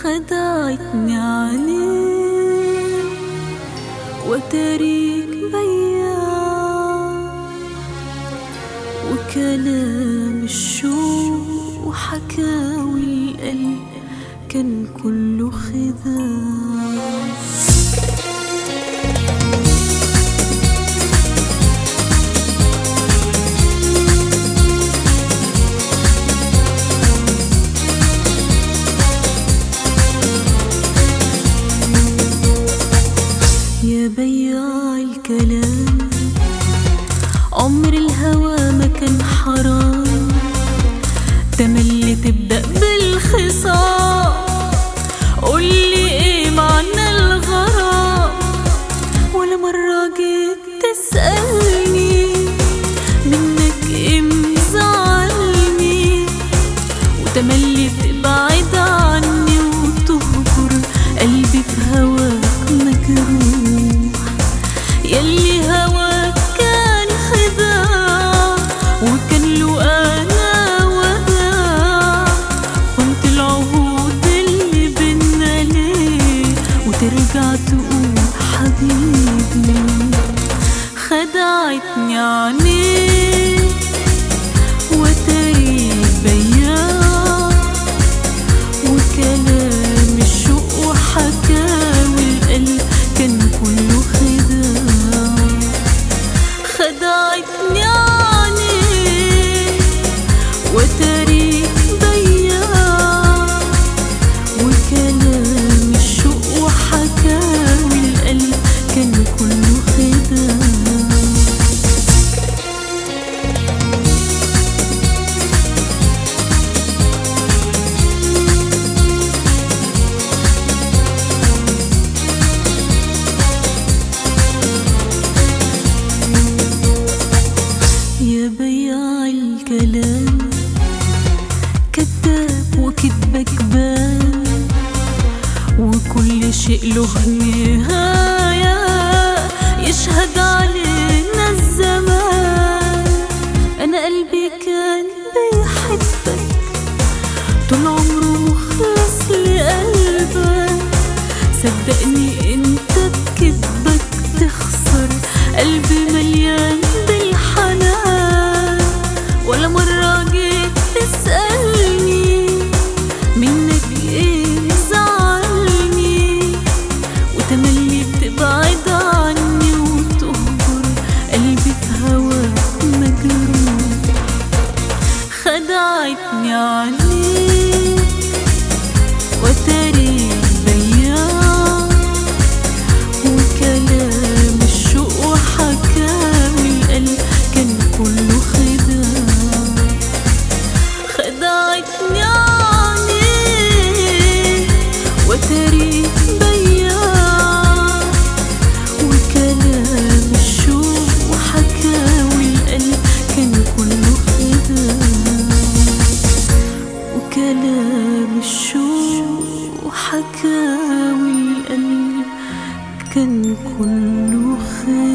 خدعتني عليه وتاريك بيان وكلام الشوق وحكاوي القلب كان كله خداع يا بياع الكلام عمر الهوى ما كان حرام تملي تبدأ بالخصام قولي ايه معنى الغرام ولا مرة جيت تسألني منك ايه مزعلني وتملي تبعد عني وتهجر قلبي في هواك مجروح يلي هواك كان خداع وكان له انا وداع خنت العهود اللي بينا ليه وترجع تقول حبيبي خدعتني عنيك وتاريخ بياع وكلام الشوق وحكاوي القلب كان كله خداع خدعتني عنيك وتاريخ بياع وكلام الشوق وحكاوي القلب كان كله خداع يا بياع الكلام كذاب وكذبك بان وكل شيء له نهاية يشهد علينا الزمان أنا قلبي كان بيحبك طول عمره مخلص لقلبك صدقني انت بكذبك تخسر قلبي مليان بالحنان ولا مرة جيت تسألني منك ايه زعلني وتملي بتبعد عني وتهجر قلبي في هواك مجروح خدعتني عليك وتاريخ بياع وكلام الشوق وحكاوي القلب كان كله خداع خدعتني عليك وتاريخ بياع وكلام الشوق وحكاوي القلب كان كله خداع وكلام الشوق وحكاوي القلب كان كله خير